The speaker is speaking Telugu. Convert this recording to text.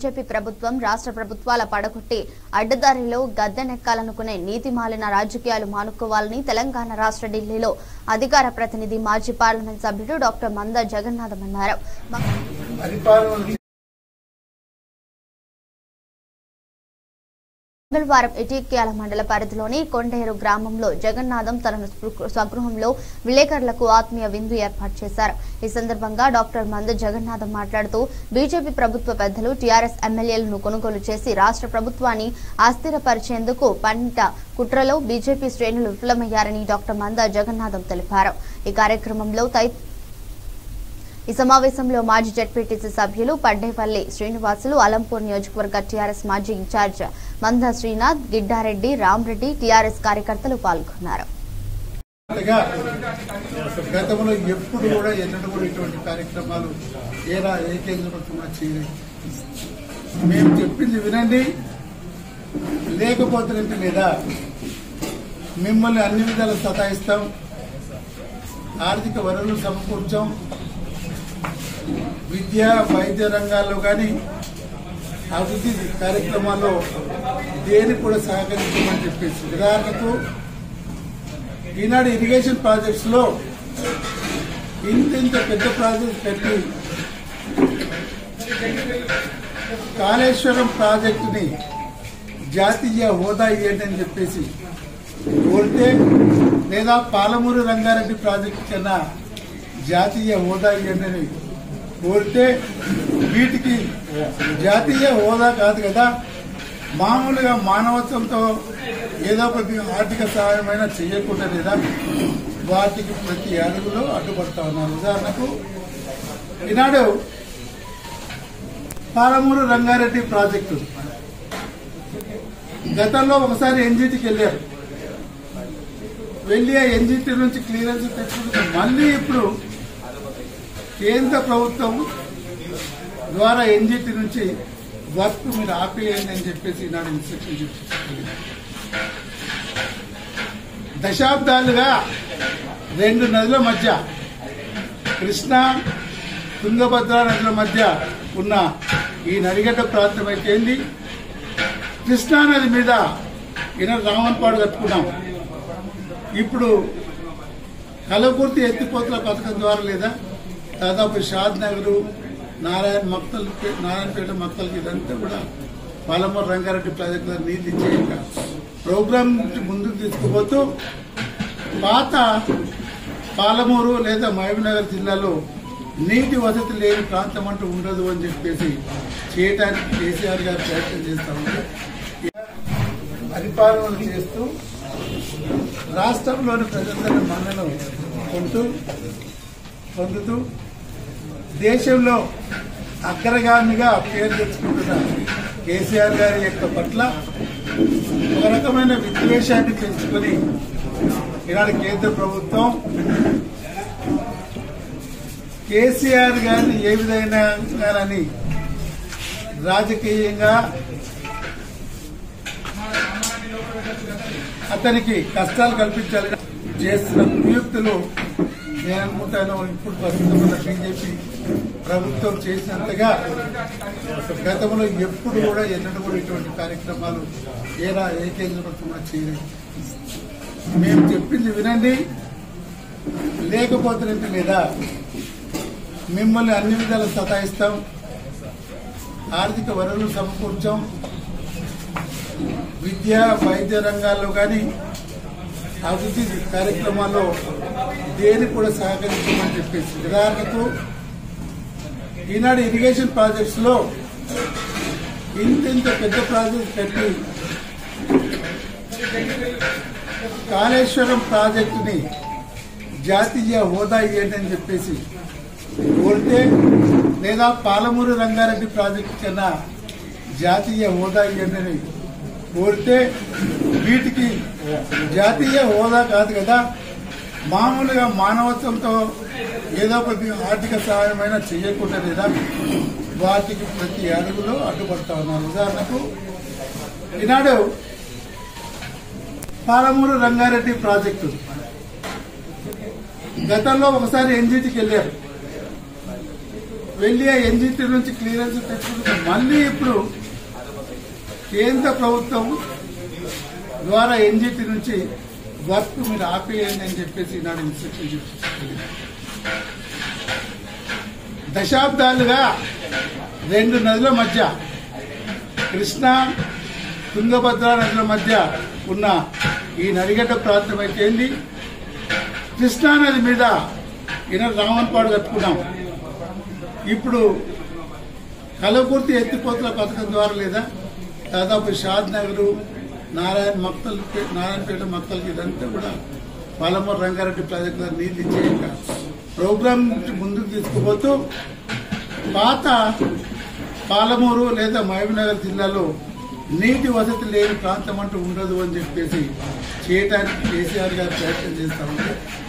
బీజేపీ ప్రభుత్వం రాష్ట్ర ప్రభుత్వాల పడగొట్టి అడ్డదారిలో గద్దెనెక్కాలనుకునే నీతి మాలిన రాజకీయాలు మానుకోవాలని తెలంగాణ రాష్ట్ర ఢిల్లీలో అధికార ప్రతినిధి మాజీ పార్లమెంట్ సభ్యుడు డాక్టర్ మంద జగన్నాథం అన్నారు పరిపాలన మంగళవారం ఇటీక్యాల మండల పరిధిలోని కొండేరు గ్రామంలో జగన్నాథం తన స్వ- స్వగృహంలో విలేకరులకు ఆత్మీయ విందు ఏర్పాటు చేశారు ఈ సందర్భంగా డాక్టర్ మంద జగన్నాథం మాట్లాడుతూ బీజేపీ ప్రభుత్వ పెద్దలు టీఆర్ఎస్ ఎమ్మెల్యేలను కొనుగోలు చేసి రాష్ట్ర ప్రభుత్వాన్ని అస్థిరపరిచేందుకు పంట కుట్రలో బీజేపీ శ్రేణులు విఫలమయ్యారని డాక్టర్ మంద జగన్నాథం తెలిపారు ఈ కార్యక్రమంలో తై ఈ సమావేశంలో మాజీ జడ్పీటీసీ సభ్యులు పడ్డేపల్లి శ్రీనివాసులు అలంపూర్ నియోజకవర్గ టీఆర్ఎస్ మాజీ ఇన్ఛార్జ్ మంద శ్రీనాథ్ గిడ్డారెడ్డి రామ్రెడ్డి టీఆర్ఎస్ కార్యకర్తలు పాల్గొన్నారు గా గతంలో ఎప్పుడు కూడా ఎన్నడూ కూడా ఇటువంటి కార్యక్రమాలు ఏ రా ఏ కేంద్ర ప్రభుత్వం కూడా చేయలేదు మేము చెప్పింది వినండి లేకపోతే లేదా మిమ్మల్ని అన్ని విధాలు సతాయిస్తాం ఆర్థిక వనరులు సమకూర్చాం విద్య వైద్య రంగాల్లో కానీ అభివృద్ధి కార్యక్రమాల్లో దేని కూడా సహకరించమని చెప్పేసి ఉదాహరణకు ఈనాడు ఇరిగేషన్ ప్రాజెక్ట్స్ లో ఇంత ఇంత పెద్ద ప్రాజెక్ట్ పెట్టి కాళేశ్వరం ప్రాజెక్టుని జాతీయ హోదా ఇవ్వండి అని చెప్పేసి కోరితే లేదా పాలమూరు రంగారెడ్డి ప్రాజెక్టు కన్నా జాతీయ హోదా ఇవ్వండి అని కోరితే వీటికి జాతీయ హోదా కాదు కదా మామూలుగా మానవత్వంతో ఏదో కొద్ది ఆర్థిక సహాయమైనా చేయకుండా లేదా వాటికి ప్రతి అడుగులో అడ్డుపడతా ఉన్నారు ఉదాహరణకు ఈనాడు పాలమూరు రంగారెడ్డి ప్రాజెక్టు గతంలో ఒకసారి ఎన్జిటికి వెళ్ళారు వెళ్ళి ఆ ఎన్జిటి నుంచి క్లియరెన్స్ తెచ్చుకుంటే మళ్ళీ ఇప్పుడు కేంద్ర ప్రభుత్వం ద్వారా ఎన్జిటి నుంచి వర్క్ మీరు ఆపేయండి అని చెప్పేసి ఈనాడు ఇన్స్ట్రక్షన్ చెప్పి దశాబ్దాలుగా రెండు నదుల మధ్య కృష్ణా తుంగభద్ర నదుల మధ్య ఉన్న ఈ నడిగడ్డ ప్రాంతం అయితే ఏంది కృష్ణా నది మీద ఈయన రామన్పాడు కట్టుకున్నాం ఇప్పుడు కలకుర్తి ఎత్తిపోతుల పథకం ద్వారా లేదా దాదాపు షాద్ నగరు నారాయణ మక్తల్ నారాయణపేట మక్తల్కి ఇదంతా కూడా పాలమూరు రంగారెడ్డి ప్రాజెక్టు ద్వారా నీళ్ళు ఇచ్చేయక ప్రోగ్రామ్ నుంచి ముందుకు తీసుకుపోతూ పాత పాలమూరు లేదా మహబూబ్నగర్ జిల్లాలో నీటి వసతి లేని ప్రాంతం అంటూ ఉండదు అని చెప్పేసి చేయడానికి కేసీఆర్ గారు ప్రయత్నం చేస్తా ఉన్నారు పరిపాలన చేస్తూ రాష్ట్రంలోని ప్రజలందరి మన్నను పొందుతూ పొందుతూ దేశంలో అగ్రగామిగా పేరు తెచ్చుకుంటున్న కేసీఆర్ గారి యొక్క పట్ల ఒక రకమైన విద్వేషాన్ని పెంచుకొని ఈనాడు కేంద్ర ప్రభుత్వం కేసీఆర్ గారిని ఏ విధంగా గానని రాజకీయంగా అతనికి కష్టాలు కల్పించాలని చేస్తున్న కుయుక్తులు నేను అనుకుంటాను ఇప్పుడు ప్రస్తుతం ఉన్న బీజేపీ ప్రభుత్వం చేసినంతగా గతంలో ఎప్పుడు కూడా ఎన్నడూ కూడా ఇటువంటి కార్యక్రమాలు ఏ రా ఏ కేంద్ర ప్రభుత్వం కూడా చేయలేదు మేము చెప్పింది వినండి లేకపోతే లేదా మిమ్మల్ని అన్ని విధాలు సతాయిస్తాం ఆర్థిక వనరులు సమకూర్చాం విద్య వైద్య రంగాల్లో కానీ అభివృద్ధి కార్యక్రమాల్లో దేని కూడా సహకరించమని చెప్పేసి ఉదాహరణకు ఈనాడు ఇరిగేషన్ ప్రాజెక్ట్స్ లో ఇంత ఇంత పెద్ద ప్రాజెక్ట్ పెట్టి కాళేశ్వరం ప్రాజెక్టుని జాతీయ హోదా ఇవ్వండి అని చెప్పేసి కోరితే లేదా పాలమూరు రంగారెడ్డి ప్రాజెక్టు కన్నా జాతీయ హోదా ఇవ్వండి అని కోరితే వీటికి జాతీయ హోదా కాదు కదా మామూలుగా మానవత్వంతో ఏదో కొద్ది ఆర్థిక సహాయమైనా చేయకుండా లేదా వాటికి ప్రతి అడుగులో అడ్డుపడతా ఉన్నారు ఉదాహరణకు ఈనాడు పాలమూరు రంగారెడ్డి ప్రాజెక్టు గతంలో ఒకసారి ఎన్జిటికి వెళ్ళారు వెళ్ళి ఆ ఎన్జిటి నుంచి క్లియరెన్స్ తెచ్చుకుంటే మళ్ళీ ఇప్పుడు కేంద్ర ప్రభుత్వం ద్వారా ఎన్జిటి నుంచి వర్క్ మీరు ఆపేయండి అని చెప్పేసి ఈనాడు ఇన్స్ట్రక్షన్ చెప్పి దశాబ్దాలుగా రెండు నదుల మధ్య కృష్ణా తుంగభద్ర నదుల మధ్య ఉన్న ఈ నడిగడ్డ ప్రాంతం అయితే ఏంది కృష్ణా నది మీద ఈనాడు రామన్పాడు కట్టుకున్నాం ఇప్పుడు కలవకుర్తి ఎత్తిపోతుల పథకం ద్వారా లేదా దాదాపు షాద్ నగరు నారాయణ మక్తల్ నారాయణపేట మక్తల్కి ఇదంతా కూడా పాలమూరు రంగారెడ్డి ప్రాజెక్టులో నీళ్ళు ఇచ్చే ప్రోగ్రాం నుంచి ముందుకు తీసుకుపోతూ పాత పాలమూరు లేదా మహబూబ్నగర్ జిల్లాలో నీటి వసతి లేని ప్రాంతం అంటూ ఉండదు అని చెప్పేసి చేయడానికి కేసీఆర్ గారు ప్రయత్నం చేస్తా ఉంటే